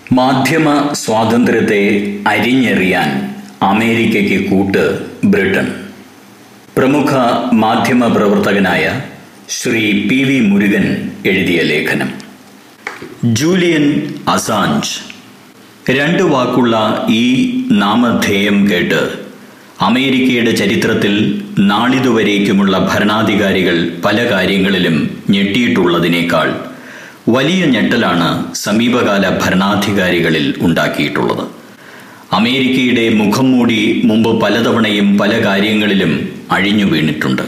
മാധ്യമ സ്വാതന്ത്ര്യത്തെ അരിഞ്ഞെറിയാൻ അമേരിക്കയ്ക്ക് കൂട്ട് ബ്രിട്ടൻ പ്രമുഖ മാധ്യമ പ്രവർത്തകനായ ശ്രീ പി വി മുരുകൻ എഴുതിയ ലേഖനം ജൂലിയൻ അസാഞ്ച് രണ്ട് വാക്കുള്ള ഈ നാമധേയം കേട്ട് അമേരിക്കയുടെ ചരിത്രത്തിൽ നാളിതുവരേക്കുമുള്ള ഭരണാധികാരികൾ പല കാര്യങ്ങളിലും ഞെട്ടിയിട്ടുള്ളതിനേക്കാൾ വലിയ ഞെട്ടലാണ് സമീപകാല ഭരണാധികാരികളിൽ ഉണ്ടാക്കിയിട്ടുള്ളത് അമേരിക്കയുടെ മുഖം മൂടി മുമ്പ് പലതവണയും പല കാര്യങ്ങളിലും അഴിഞ്ഞു വീണിട്ടുണ്ട്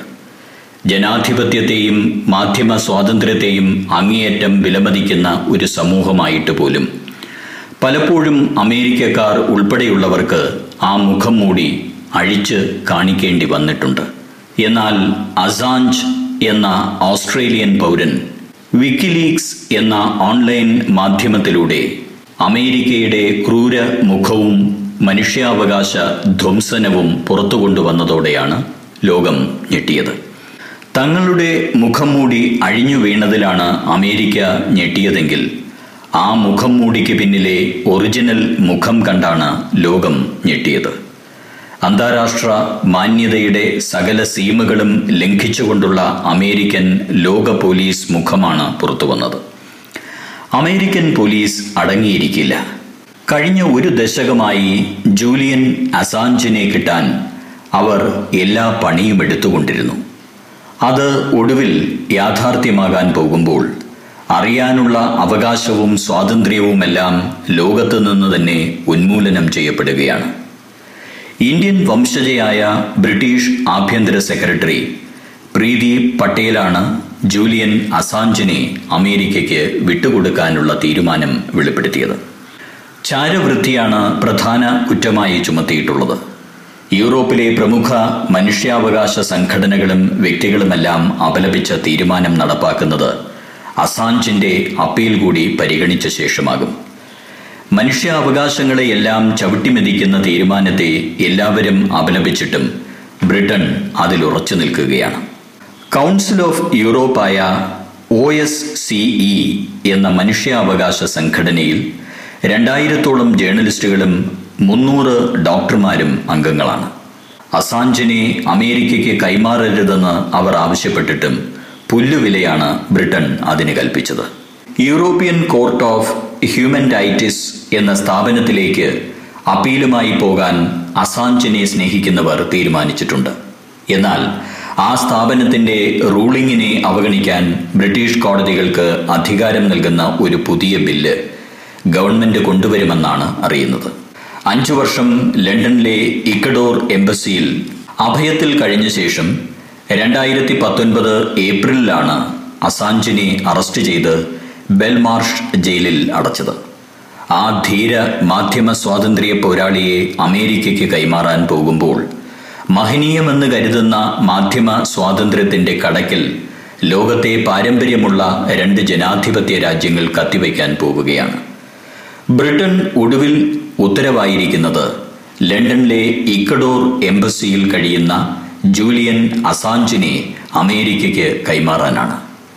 ജനാധിപത്യത്തെയും മാധ്യമ സ്വാതന്ത്ര്യത്തെയും അങ്ങേയറ്റം വിലമതിക്കുന്ന ഒരു സമൂഹമായിട്ട് പോലും പലപ്പോഴും അമേരിക്കക്കാർ ഉൾപ്പെടെയുള്ളവർക്ക് ആ മുഖം മൂടി അഴിച്ച് കാണിക്കേണ്ടി വന്നിട്ടുണ്ട് എന്നാൽ അസാഞ്ച് എന്ന ഓസ്ട്രേലിയൻ പൗരൻ വിക്കിലീക്സ് എന്ന ഓൺലൈൻ മാധ്യമത്തിലൂടെ അമേരിക്കയുടെ ക്രൂര മുഖവും മനുഷ്യാവകാശ ധ്വംസനവും പുറത്തു കൊണ്ടുവന്നതോടെയാണ് ലോകം ഞെട്ടിയത് തങ്ങളുടെ മുഖം മൂടി അഴിഞ്ഞു വീണതിലാണ് അമേരിക്ക ഞെട്ടിയതെങ്കിൽ ആ മുഖം മൂടിക്ക് പിന്നിലെ ഒറിജിനൽ മുഖം കണ്ടാണ് ലോകം ഞെട്ടിയത് അന്താരാഷ്ട്ര മാന്യതയുടെ സകല സീമകളും ലംഘിച്ചുകൊണ്ടുള്ള അമേരിക്കൻ ലോക പോലീസ് മുഖമാണ് പുറത്തുവന്നത് അമേരിക്കൻ പോലീസ് അടങ്ങിയിരിക്കില്ല കഴിഞ്ഞ ഒരു ദശകമായി ജൂലിയൻ അസാഞ്ചിനെ കിട്ടാൻ അവർ എല്ലാ പണിയും എടുത്തുകൊണ്ടിരുന്നു അത് ഒടുവിൽ യാഥാർത്ഥ്യമാകാൻ പോകുമ്പോൾ അറിയാനുള്ള അവകാശവും സ്വാതന്ത്ര്യവുമെല്ലാം ലോകത്ത് നിന്ന് തന്നെ ഉന്മൂലനം ചെയ്യപ്പെടുകയാണ് ഇന്ത്യൻ വംശജയായ ബ്രിട്ടീഷ് ആഭ്യന്തര സെക്രട്ടറി പ്രീതി പട്ടേലാണ് ജൂലിയൻ അസാഞ്ചിനെ അമേരിക്കയ്ക്ക് വിട്ടുകൊടുക്കാനുള്ള തീരുമാനം വെളിപ്പെടുത്തിയത് ചാരവൃത്തിയാണ് പ്രധാന കുറ്റമായി ചുമത്തിയിട്ടുള്ളത് യൂറോപ്പിലെ പ്രമുഖ മനുഷ്യാവകാശ സംഘടനകളും വ്യക്തികളുമെല്ലാം അപലപിച്ച തീരുമാനം നടപ്പാക്കുന്നത് അസാഞ്ചിന്റെ അപ്പീൽ കൂടി പരിഗണിച്ച ശേഷമാകും മനുഷ്യാവകാശങ്ങളെയെല്ലാം ചവിട്ടിമെതിക്കുന്ന തീരുമാനത്തെ എല്ലാവരും അപലപിച്ചിട്ടും ബ്രിട്ടൻ അതിൽ ഉറച്ചു നിൽക്കുകയാണ് കൗൺസിൽ ഓഫ് യൂറോപ്പായ ഒ എസ് സിഇ എന്ന മനുഷ്യാവകാശ സംഘടനയിൽ രണ്ടായിരത്തോളം ജേർണലിസ്റ്റുകളും മുന്നൂറ് ഡോക്ടർമാരും അംഗങ്ങളാണ് അസാഞ്ചിനെ അമേരിക്കയ്ക്ക് കൈമാറരുതെന്ന് അവർ ആവശ്യപ്പെട്ടിട്ടും പുല്ലുവിലയാണ് ബ്രിട്ടൻ അതിന് കൽപ്പിച്ചത് European court of human rights എന്ന സ്ഥാപനത്തിലേക്ക് അപ്പീലുമായി പോകാൻ അസാഞ്ചിനെ സ്നേഹിക്കുന്നവർ തീരുമാനിച്ചിട്ടുണ്ട് എന്നാൽ ആ സ്ഥാപനത്തിന്റെ റൂളിങ്ങിനെ അവഗണിക്കാൻ ബ്രിട്ടീഷ് കോടതികൾക്ക് അധികാരം നൽകുന്ന ഒരു പുതിയ ബില്ല് ഗവൺമെന്റ് കൊണ്ടുവരുമെന്നാണ് അറിയുന്നത് അഞ്ചു വർഷം ലണ്ടനിലെ ഇക്കഡോർ എംബസിയിൽ അഭയത്തിൽ കഴിഞ്ഞ ശേഷം രണ്ടായിരത്തി പത്തൊൻപത് ഏപ്രിലിലാണ് അസാഞ്ചിനെ അറസ്റ്റ് ചെയ്ത് ബെൽമാർഷ് ജയിലിൽ അടച്ചത് ആ ധീര മാധ്യമ സ്വാതന്ത്ര്യ പോരാളിയെ അമേരിക്കയ്ക്ക് കൈമാറാൻ പോകുമ്പോൾ മഹനീയമെന്ന് കരുതുന്ന മാധ്യമ സ്വാതന്ത്ര്യത്തിന്റെ കടക്കിൽ ലോകത്തെ പാരമ്പര്യമുള്ള രണ്ട് ജനാധിപത്യ രാജ്യങ്ങൾ കത്തിവയ്ക്കാൻ പോവുകയാണ് ബ്രിട്ടൻ ഒടുവിൽ ഉത്തരവായിരിക്കുന്നത് ലണ്ടനിലെ ഇക്കഡോർ എംബസിയിൽ കഴിയുന്ന ജൂലിയൻ അസാഞ്ചിനെ അമേരിക്കയ്ക്ക് കൈമാറാനാണ്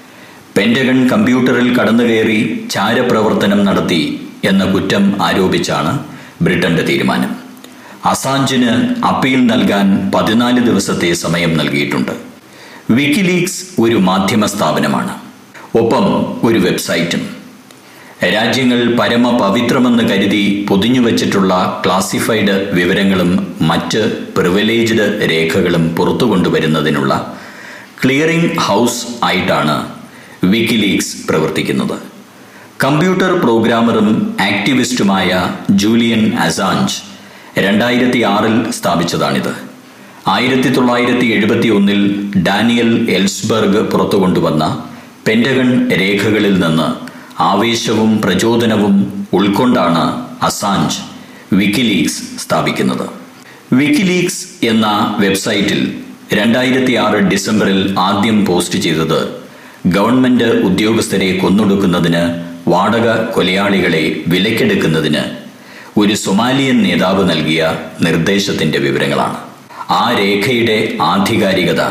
പെന്റഗൺ കമ്പ്യൂട്ടറിൽ കടന്നുകയറി ചാരപ്രവർത്തനം നടത്തി എന്ന കുറ്റം ആരോപിച്ചാണ് ബ്രിട്ടന്റെ തീരുമാനം അസാഞ്ചിന് അപ്പീൽ നൽകാൻ പതിനാല് ദിവസത്തെ സമയം നൽകിയിട്ടുണ്ട് വിക്കിലീക്സ് ഒരു മാധ്യമ സ്ഥാപനമാണ് ഒപ്പം ഒരു വെബ്സൈറ്റും രാജ്യങ്ങൾ പരമപവിത്രമെന്ന് കരുതി പൊതിഞ്ഞുവച്ചിട്ടുള്ള ക്ലാസിഫൈഡ് വിവരങ്ങളും മറ്റ് പ്രിവിലേജ്ഡ് രേഖകളും പുറത്തു കൊണ്ടുവരുന്നതിനുള്ള ക്ലിയറിംഗ് ഹൗസ് ആയിട്ടാണ് വിക്കിലീക്സ് പ്രവർത്തിക്കുന്നത് കമ്പ്യൂട്ടർ പ്രോഗ്രാമറും ആക്ടിവിസ്റ്റുമായ ജൂലിയൻ അസാഞ്ച് രണ്ടായിരത്തി ആറിൽ സ്ഥാപിച്ചതാണിത് ആയിരത്തി തൊള്ളായിരത്തി എഴുപത്തി ഒന്നിൽ ഡാനിയൽ എൽസ്ബർഗ് പുറത്തു കൊണ്ടുവന്ന പെന്റഗൺ രേഖകളിൽ നിന്ന് ആവേശവും പ്രചോദനവും ഉൾക്കൊണ്ടാണ് അസാഞ്ച് വിക്കിലീക്സ് സ്ഥാപിക്കുന്നത് വിക്കിലീക്സ് എന്ന വെബ്സൈറ്റിൽ രണ്ടായിരത്തി ആറ് ഡിസംബറിൽ ആദ്യം പോസ്റ്റ് ചെയ്തത് ഗവൺമെന്റ് ഉദ്യോഗസ്ഥരെ കൊന്നൊടുക്കുന്നതിന് വാടക കൊലയാളികളെ വിലക്കെടുക്കുന്നതിന് ഒരു സൊമാലിയൻ നേതാവ് നൽകിയ നിർദ്ദേശത്തിന്റെ വിവരങ്ങളാണ് ആ രേഖയുടെ ആധികാരികത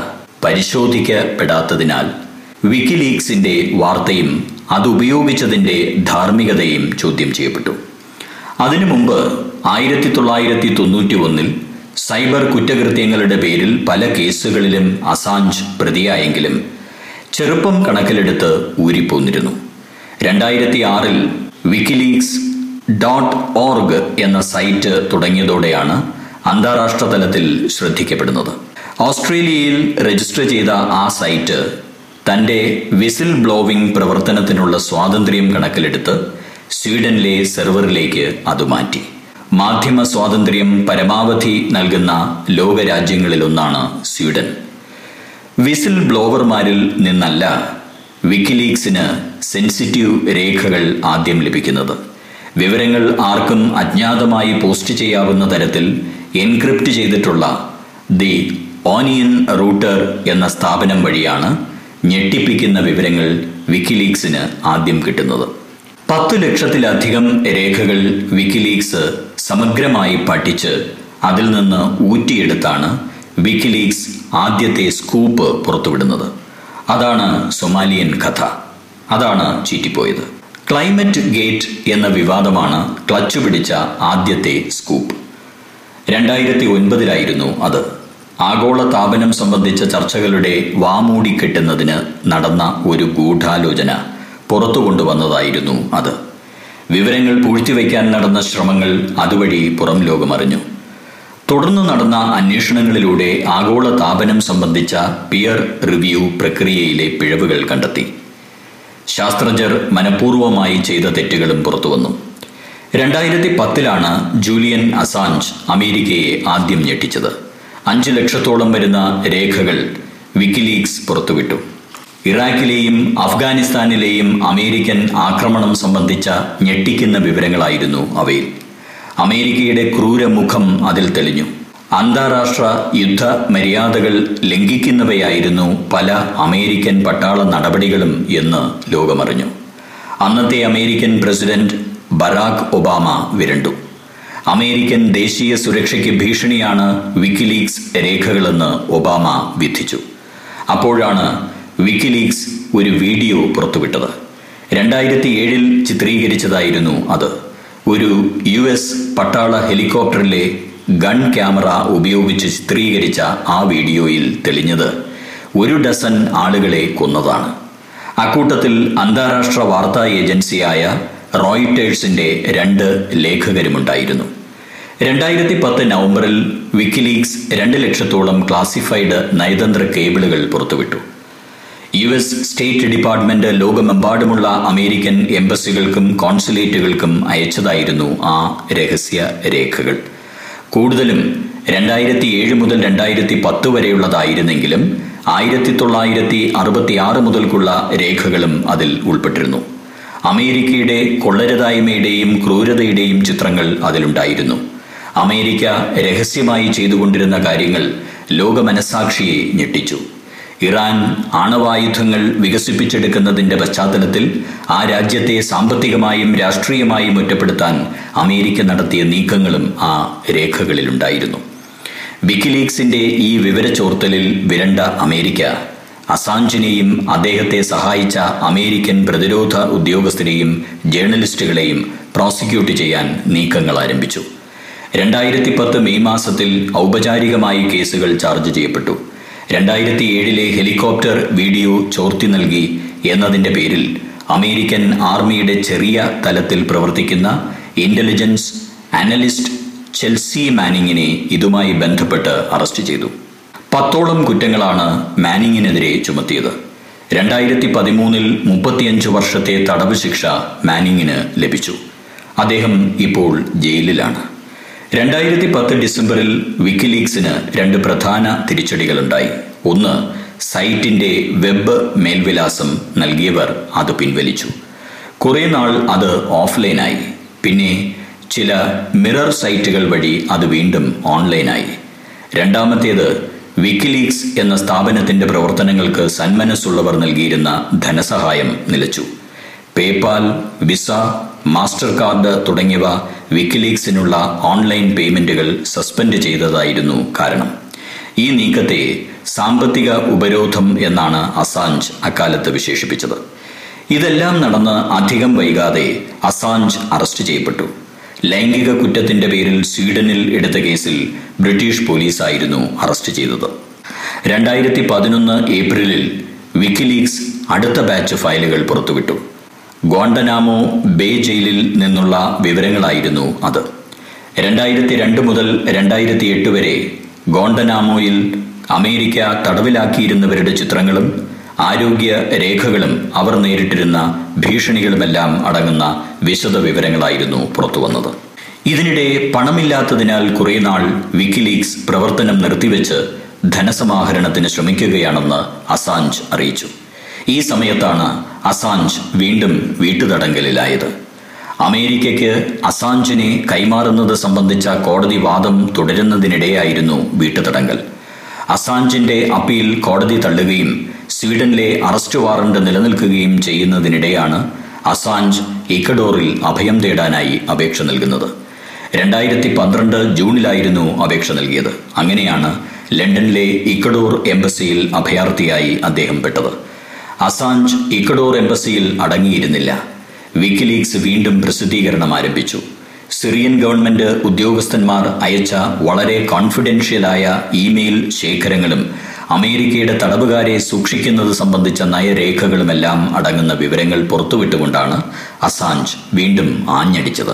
പരിശോധിക്കപ്പെടാത്തതിനാൽ വിക്കിലീക്സിന്റെ വാർത്തയും അതുപയോഗിച്ചതിന്റെ ധാർമ്മികതയും ചോദ്യം ചെയ്യപ്പെട്ടു അതിനു മുമ്പ് ആയിരത്തി തൊള്ളായിരത്തി തൊണ്ണൂറ്റി ഒന്നിൽ സൈബർ കുറ്റകൃത്യങ്ങളുടെ പേരിൽ പല കേസുകളിലും അസാഞ്ച് പ്രതിയായെങ്കിലും ചെറുപ്പം കണക്കിലെടുത്ത് ഊരിപ്പോന്നിരുന്നു രണ്ടായിരത്തി ആറിൽ വിക്കിലീക്സ് ഡോട്ട് ഓർഗ് എന്ന സൈറ്റ് തുടങ്ങിയതോടെയാണ് അന്താരാഷ്ട്ര തലത്തിൽ ശ്രദ്ധിക്കപ്പെടുന്നത് ഓസ്ട്രേലിയയിൽ രജിസ്റ്റർ ചെയ്ത ആ സൈറ്റ് തന്റെ വിസിൽ ബ്ലോവിംഗ് പ്രവർത്തനത്തിനുള്ള സ്വാതന്ത്ര്യം കണക്കിലെടുത്ത് സ്വീഡനിലെ സെർവറിലേക്ക് അത് മാറ്റി മാധ്യമ സ്വാതന്ത്ര്യം പരമാവധി നൽകുന്ന ലോകരാജ്യങ്ങളിലൊന്നാണ് സ്വീഡൻ വിസിൽ ബ്ലോവർമാരിൽ നിന്നല്ല വിക്കിലീക്സിന് സെൻസിറ്റീവ് രേഖകൾ ആദ്യം ലഭിക്കുന്നത് വിവരങ്ങൾ ആർക്കും അജ്ഞാതമായി പോസ്റ്റ് ചെയ്യാവുന്ന തരത്തിൽ എൻക്രിപ്റ്റ് ചെയ്തിട്ടുള്ള ദി ഓനിയൻ റൂട്ടർ എന്ന സ്ഥാപനം വഴിയാണ് ഞെട്ടിപ്പിക്കുന്ന വിവരങ്ങൾ വിക്കിലീക്സിന് ആദ്യം കിട്ടുന്നത് പത്തു ലക്ഷത്തിലധികം രേഖകൾ വിക്കിലീക്സ് സമഗ്രമായി പഠിച്ച് അതിൽ നിന്ന് ഊറ്റിയെടുത്താണ് വിക്കിലീക്സ് ആദ്യത്തെ സ്കൂപ്പ് പുറത്തുവിടുന്നത് അതാണ് സൊമാലിയൻ കഥ അതാണ് ചീറ്റിപ്പോയത് ക്ലൈമറ്റ് ഗേറ്റ് എന്ന വിവാദമാണ് ക്ലച്ച് പിടിച്ച ആദ്യത്തെ സ്കൂപ്പ് രണ്ടായിരത്തി ഒൻപതിലായിരുന്നു അത് ആഗോള താപനം സംബന്ധിച്ച ചർച്ചകളുടെ വാമൂടി കെട്ടുന്നതിന് നടന്ന ഒരു ഗൂഢാലോചന പുറത്തു കൊണ്ടുവന്നതായിരുന്നു അത് വിവരങ്ങൾ പൂഴ്ത്തിവെക്കാൻ നടന്ന ശ്രമങ്ങൾ അതുവഴി പുറം ലോകമറിഞ്ഞു തുടർന്ന് നടന്ന അന്വേഷണങ്ങളിലൂടെ ആഗോള താപനം സംബന്ധിച്ച പിയർ റിവ്യൂ പ്രക്രിയയിലെ പിഴവുകൾ കണ്ടെത്തി ശാസ്ത്രജ്ഞർ മനഃപൂർവ്വമായി ചെയ്ത തെറ്റുകളും പുറത്തുവന്നു രണ്ടായിരത്തി പത്തിലാണ് ജൂലിയൻ അസാഞ്ച് അമേരിക്കയെ ആദ്യം ഞെട്ടിച്ചത് അഞ്ച് ലക്ഷത്തോളം വരുന്ന രേഖകൾ വിക്കിലീക്സ് പുറത്തുവിട്ടു ഇറാഖിലെയും അഫ്ഗാനിസ്ഥാനിലെയും അമേരിക്കൻ ആക്രമണം സംബന്ധിച്ച ഞെട്ടിക്കുന്ന വിവരങ്ങളായിരുന്നു അവയിൽ അമേരിക്കയുടെ ക്രൂരമുഖം അതിൽ തെളിഞ്ഞു അന്താരാഷ്ട്ര യുദ്ധ മര്യാദകൾ ലംഘിക്കുന്നവയായിരുന്നു പല അമേരിക്കൻ പട്ടാള നടപടികളും എന്ന് ലോകമറിഞ്ഞു അന്നത്തെ അമേരിക്കൻ പ്രസിഡന്റ് ബറാക് ഒബാമ വിരണ്ടു അമേരിക്കൻ ദേശീയ സുരക്ഷയ്ക്ക് ഭീഷണിയാണ് വിക്കിലീക്സ് രേഖകളെന്ന് ഒബാമ വിധിച്ചു അപ്പോഴാണ് വിക്കിലീക്സ് ഒരു വീഡിയോ പുറത്തുവിട്ടത് രണ്ടായിരത്തി ഏഴിൽ ചിത്രീകരിച്ചതായിരുന്നു അത് ഒരു യു എസ് പട്ടാള ഹെലികോപ്റ്ററിലെ ഗൺ ക്യാമറ ഉപയോഗിച്ച് ചിത്രീകരിച്ച ആ വീഡിയോയിൽ തെളിഞ്ഞത് ഒരു ഡസൻ ആളുകളെ കൊന്നതാണ് അക്കൂട്ടത്തിൽ അന്താരാഷ്ട്ര വാർത്താ ഏജൻസിയായ റോയിട്ടേഴ്സിന്റെ രണ്ട് ലേഖകരുമുണ്ടായിരുന്നു രണ്ടായിരത്തി പത്ത് നവംബറിൽ വിക്കിലീക്സ് രണ്ട് ലക്ഷത്തോളം ക്ലാസിഫൈഡ് നയതന്ത്ര കേബിളുകൾ പുറത്തുവിട്ടു യു എസ് സ്റ്റേറ്റ് ഡിപ്പാർട്ട്മെന്റ് ലോകമെമ്പാടുമുള്ള അമേരിക്കൻ എംബസികൾക്കും കോൺസുലേറ്റുകൾക്കും അയച്ചതായിരുന്നു ആ രഹസ്യ രേഖകൾ കൂടുതലും രണ്ടായിരത്തി ഏഴ് മുതൽ രണ്ടായിരത്തി പത്ത് വരെയുള്ളതായിരുന്നെങ്കിലും ആയിരത്തി തൊള്ളായിരത്തി അറുപത്തി ആറ് മുതൽക്കുള്ള രേഖകളും അതിൽ ഉൾപ്പെട്ടിരുന്നു അമേരിക്കയുടെ കൊള്ളരുതായ്മയുടെയും ക്രൂരതയുടെയും ചിത്രങ്ങൾ അതിലുണ്ടായിരുന്നു അമേരിക്ക രഹസ്യമായി ചെയ്തുകൊണ്ടിരുന്ന കാര്യങ്ങൾ ലോകമനസാക്ഷിയെ ഞെട്ടിച്ചു ഇറാൻ ആണവായുധങ്ങൾ വികസിപ്പിച്ചെടുക്കുന്നതിന്റെ പശ്ചാത്തലത്തിൽ ആ രാജ്യത്തെ സാമ്പത്തികമായും രാഷ്ട്രീയമായും ഒറ്റപ്പെടുത്താൻ അമേരിക്ക നടത്തിയ നീക്കങ്ങളും ആ രേഖകളിലുണ്ടായിരുന്നു വിക്കിലീക്സിന്റെ ഈ വിവരച്ചോർത്തലിൽ വിരണ്ട അമേരിക്ക അസാഞ്ചിനെയും അദ്ദേഹത്തെ സഹായിച്ച അമേരിക്കൻ പ്രതിരോധ ഉദ്യോഗസ്ഥരെയും ജേർണലിസ്റ്റുകളെയും പ്രോസിക്യൂട്ട് ചെയ്യാൻ നീക്കങ്ങൾ ആരംഭിച്ചു രണ്ടായിരത്തി പത്ത് മെയ് മാസത്തിൽ ഔപചാരികമായി കേസുകൾ ചാർജ് ചെയ്യപ്പെട്ടു രണ്ടായിരത്തി ഏഴിലെ ഹെലികോപ്റ്റർ വീഡിയോ ചോർത്തി നൽകി എന്നതിന്റെ പേരിൽ അമേരിക്കൻ ആർമിയുടെ ചെറിയ തലത്തിൽ പ്രവർത്തിക്കുന്ന ഇന്റലിജൻസ് അനലിസ്റ്റ് ചെൽസി മാനിങ്ങിനെ ഇതുമായി ബന്ധപ്പെട്ട് അറസ്റ്റ് ചെയ്തു പത്തോളം കുറ്റങ്ങളാണ് മാനിങ്ങിനെതിരെ ചുമത്തിയത് രണ്ടായിരത്തി പതിമൂന്നിൽ മുപ്പത്തിയഞ്ച് വർഷത്തെ തടവ് ശിക്ഷ മാനിങ്ങിന് ലഭിച്ചു അദ്ദേഹം ഇപ്പോൾ ജയിലിലാണ് രണ്ടായിരത്തി പത്ത് ഡിസംബറിൽ വിക്കിലീക്സിന് രണ്ട് പ്രധാന തിരിച്ചടികളുണ്ടായി ഒന്ന് സൈറ്റിന്റെ വെബ് മേൽവിലാസം നൽകിയവർ അത് പിൻവലിച്ചു കുറെ നാൾ അത് ഓഫ്ലൈനായി പിന്നെ ചില മിറർ സൈറ്റുകൾ വഴി അത് വീണ്ടും ഓൺലൈനായി രണ്ടാമത്തേത് വിക്കിലീക്സ് എന്ന സ്ഥാപനത്തിന്റെ പ്രവർത്തനങ്ങൾക്ക് സന്മനസ്സുള്ളവർ നൽകിയിരുന്ന ധനസഹായം നിലച്ചു പേപാൽ വിസ മാസ്റ്റർ കാർഡ് തുടങ്ങിയവ വിക്കിലീക്സിനുള്ള ഓൺലൈൻ പേയ്മെന്റുകൾ സസ്പെൻഡ് ചെയ്തതായിരുന്നു കാരണം ഈ നീക്കത്തെ സാമ്പത്തിക ഉപരോധം എന്നാണ് അസാഞ്ച് അക്കാലത്ത് വിശേഷിപ്പിച്ചത് ഇതെല്ലാം നടന്ന് അധികം വൈകാതെ അസാഞ്ച് അറസ്റ്റ് ചെയ്യപ്പെട്ടു ലൈംഗിക കുറ്റത്തിന്റെ പേരിൽ സ്വീഡനിൽ എടുത്ത കേസിൽ ബ്രിട്ടീഷ് പോലീസായിരുന്നു അറസ്റ്റ് ചെയ്തത് രണ്ടായിരത്തി പതിനൊന്ന് ഏപ്രിലിൽ വിക്കിലീക്സ് അടുത്ത ബാച്ച് ഫയലുകൾ പുറത്തുവിട്ടു ഗോണ്ടനാമോ ബേ ജയിലിൽ നിന്നുള്ള വിവരങ്ങളായിരുന്നു അത് രണ്ടായിരത്തി രണ്ട് മുതൽ രണ്ടായിരത്തി എട്ട് വരെ ഗോണ്ടനാമോയിൽ അമേരിക്ക തടവിലാക്കിയിരുന്നവരുടെ ചിത്രങ്ങളും ആരോഗ്യ രേഖകളും അവർ നേരിട്ടിരുന്ന ഭീഷണികളുമെല്ലാം അടങ്ങുന്ന വിശദ വിവരങ്ങളായിരുന്നു പുറത്തുവന്നത് ഇതിനിടെ പണമില്ലാത്തതിനാൽ കുറെ നാൾ വിക്കിലീക്സ് പ്രവർത്തനം നിർത്തിവെച്ച് ധനസമാഹരണത്തിന് ശ്രമിക്കുകയാണെന്ന് അസാഞ്ച് അറിയിച്ചു ഈ സമയത്താണ് അസാഞ്ച് വീണ്ടും വീട്ടുതടങ്കലിലായത് അമേരിക്കയ്ക്ക് അസാഞ്ചിനെ കൈമാറുന്നത് സംബന്ധിച്ച കോടതി വാദം തുടരുന്നതിനിടെയായിരുന്നു വീട്ടുതടങ്കൽ അസാഞ്ചിന്റെ അപ്പീൽ കോടതി തള്ളുകയും സ്വീഡനിലെ അറസ്റ്റ് വാറണ്ട് നിലനിൽക്കുകയും ചെയ്യുന്നതിനിടെയാണ് അസാഞ്ച് ഇക്കഡോറിൽ അഭയം തേടാനായി അപേക്ഷ നൽകുന്നത് രണ്ടായിരത്തി പന്ത്രണ്ട് ജൂണിലായിരുന്നു അപേക്ഷ നൽകിയത് അങ്ങനെയാണ് ലണ്ടനിലെ ഇക്കഡോർ എംബസിയിൽ അഭയാർത്ഥിയായി അദ്ദേഹം പെട്ടത് അസാഞ്ച് ഇക്കഡോർ എംബസിയിൽ അടങ്ങിയിരുന്നില്ല വിക്കിലീക്സ് വീണ്ടും പ്രസിദ്ധീകരണം ആരംഭിച്ചു സിറിയൻ ഗവൺമെന്റ് ഉദ്യോഗസ്ഥന്മാർ അയച്ച വളരെ കോൺഫിഡൻഷ്യലായ ഇമെയിൽ ശേഖരങ്ങളും അമേരിക്കയുടെ തടവുകാരെ സൂക്ഷിക്കുന്നത് സംബന്ധിച്ച നയരേഖകളുമെല്ലാം അടങ്ങുന്ന വിവരങ്ങൾ പുറത്തുവിട്ടുകൊണ്ടാണ് അസാഞ്ച് വീണ്ടും ആഞ്ഞടിച്ചത്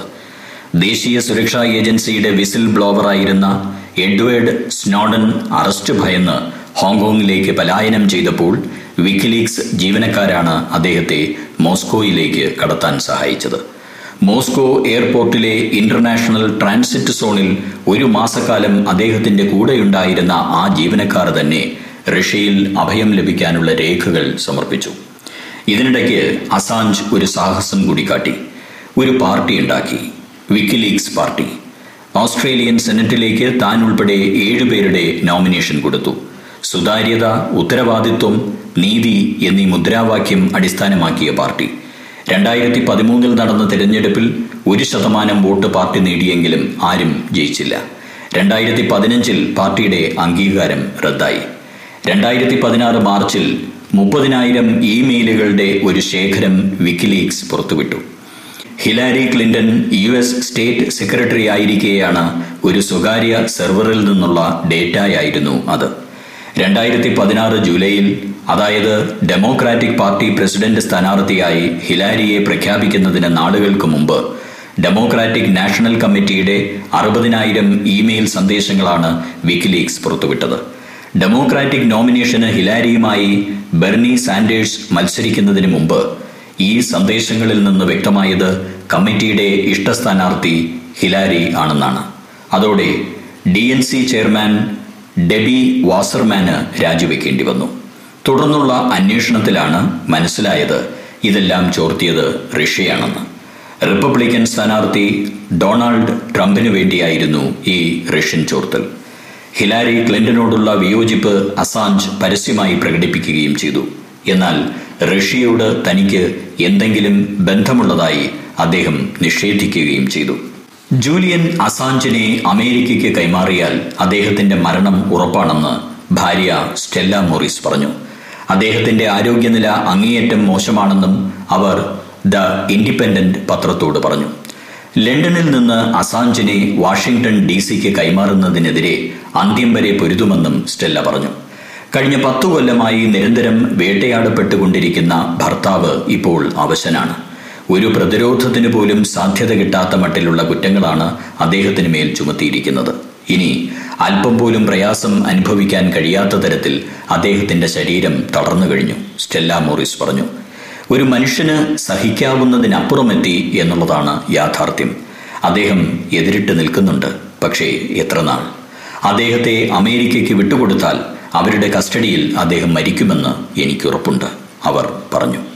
ദേശീയ സുരക്ഷാ ഏജൻസിയുടെ വിസിൽ ബ്ലോവറായിരുന്ന എഡ്വേർഡ് സ്നോഡൻ അറസ്റ്റ് ഭയന്ന് ഹോങ്കോങ്ങിലേക്ക് പലായനം ചെയ്തപ്പോൾ വിക്കിലീക്സ് ജീവനക്കാരാണ് അദ്ദേഹത്തെ മോസ്കോയിലേക്ക് കടത്താൻ സഹായിച്ചത് മോസ്കോ എയർപോർട്ടിലെ ഇന്റർനാഷണൽ ട്രാൻസിറ്റ് സോണിൽ ഒരു മാസക്കാലം അദ്ദേഹത്തിന്റെ കൂടെയുണ്ടായിരുന്ന ആ ജീവനക്കാർ തന്നെ റഷ്യയിൽ അഭയം ലഭിക്കാനുള്ള രേഖകൾ സമർപ്പിച്ചു ഇതിനിടയ്ക്ക് അസാഞ്ച് ഒരു സാഹസം കൂടി കാട്ടി ഒരു പാർട്ടി ഉണ്ടാക്കി വിക്കിലീക്സ് പാർട്ടി ഓസ്ട്രേലിയൻ സെനറ്റിലേക്ക് താൻ ഉൾപ്പെടെ ഏഴുപേരുടെ നോമിനേഷൻ കൊടുത്തു സുതാര്യത ഉത്തരവാദിത്വം നീതി എന്നീ മുദ്രാവാക്യം അടിസ്ഥാനമാക്കിയ പാർട്ടി രണ്ടായിരത്തി പതിമൂന്നിൽ നടന്ന തെരഞ്ഞെടുപ്പിൽ ഒരു ശതമാനം വോട്ട് പാർട്ടി നേടിയെങ്കിലും ആരും ജയിച്ചില്ല രണ്ടായിരത്തി പതിനഞ്ചിൽ പാർട്ടിയുടെ അംഗീകാരം റദ്ദായി രണ്ടായിരത്തി പതിനാറ് മാർച്ചിൽ മുപ്പതിനായിരം ഇമെയിലുകളുടെ ഒരു ശേഖരം വിക്കിലീക്സ് പുറത്തുവിട്ടു Hillary Clinton U S state secretary ആയിരിക്കെയാണ് ഒരു സ്വകാര്യ സെർവറിൽ നിന്നുള്ള ഡേറ്റയായിരുന്നു അത് രണ്ടായിരത്തി പതിനാറ് ജൂലൈയിൽ അതായത് ഡെമോക്രാറ്റിക് പാർട്ടി പ്രസിഡന്റ് സ്ഥാനാർത്ഥിയായി ഹിലാരിയെ പ്രഖ്യാപിക്കുന്നതിന് നാളുകൾക്ക് മുമ്പ് ഡെമോക്രാറ്റിക് നാഷണൽ കമ്മിറ്റിയുടെ അറുപതിനായിരം ഇമെയിൽ സന്ദേശങ്ങളാണ് വിക്കിലീക്സ് പുറത്തുവിട്ടത് ഡെമോക്രാറ്റിക് നോമിനേഷന് ഹിലാരിയുമായി ബെർണി സാൻഡേഴ്സ് മത്സരിക്കുന്നതിന് മുമ്പ് ഈ സന്ദേശങ്ങളിൽ നിന്ന് വ്യക്തമായത് കമ്മിറ്റിയുടെ ഇഷ്ടസ്ഥാനാർത്ഥി ഹിലാരി ആണെന്നാണ് അതോടെ D N C chairman Debbie വാസർമാന് രാജിവെക്കേണ്ടി വന്നു തുടർന്നുള്ള അന്വേഷണത്തിലാണ് മനസ്സിലായത് ഇതെല്ലാം ചോർത്തിയത് റഷ്യയാണെന്ന് റിപ്പബ്ലിക്കൻ സ്ഥാനാർത്ഥി ഡൊണാൾഡ് ട്രംപിനു വേണ്ടിയായിരുന്നു ഈ റഷ്യൻ ചോർത്തൽ ഹിലാരി ക്ലിന്റനോടുള്ള വിയോജിപ്പ് അസാഞ്ച് പരസ്യമായി പ്രകടിപ്പിക്കുകയും ചെയ്തു എന്നാൽ റഷ്യയോട് തനിക്ക് എന്തെങ്കിലും ബന്ധമുള്ളതായി അദ്ദേഹം നിഷേധിക്കുകയും ചെയ്തു ജൂലിയൻ അസാഞ്ചിനെ അമേരിക്കയ്ക്ക് കൈമാറിയാൽ അദ്ദേഹത്തിന്റെ മരണം ഉറപ്പാണെന്ന് ഭാര്യ സ്റ്റെല്ല മോറിസ് പറഞ്ഞു അദ്ദേഹത്തിന്റെ ആരോഗ്യനില അങ്ങേയറ്റം മോശമാണെന്നും അവർ ദ ഇൻഡിപെൻഡന്റ് പത്രത്തോട് പറഞ്ഞു ലണ്ടനിൽ നിന്ന് അസാഞ്ചിനെ വാഷിംഗ്ടൺ ഡി സിക്ക് കൈമാറുന്നതിനെതിരെ അന്ത്യം വരെ പൊരുതുമെന്നും സ്റ്റെല്ല പറഞ്ഞു കഴിഞ്ഞ പത്തു കൊല്ലമായി നിരന്തരം വേട്ടയാടപ്പെട്ടുകൊണ്ടിരിക്കുന്ന ഭർത്താവ് ഇപ്പോൾ അവശനാണ് ഒരു പ്രതിരോധത്തിന് പോലും സാധ്യത കിട്ടാത്ത മട്ടിലുള്ള കുറ്റങ്ങളാണ് അദ്ദേഹത്തിന് മേൽ ചുമത്തിയിരിക്കുന്നത് ഇനി അല്പം പോലും പ്രയാസം അനുഭവിക്കാൻ കഴിയാത്ത തരത്തിൽ അദ്ദേഹത്തിന്റെ ശരീരം തളർന്നു കഴിഞ്ഞു സ്റ്റെല്ല മോറിസ് പറഞ്ഞു ഒരു മനുഷ്യന് സഹിക്കാവുന്നതിനപ്പുറമെത്തി എന്നുള്ളതാണ് യാഥാർത്ഥ്യം അദ്ദേഹം എതിരിട്ട് നിൽക്കുന്നുണ്ട് പക്ഷേ എത്ര നാൾ അദ്ദേഹത്തെ അമേരിക്കയ്ക്ക് വിട്ടുകൊടുത്താൽ അവരുടെ കസ്റ്റഡിയിൽ അദ്ദേഹം മരിക്കുമെന്ന് എനിക്കുറപ്പുണ്ട് അവർ പറഞ്ഞു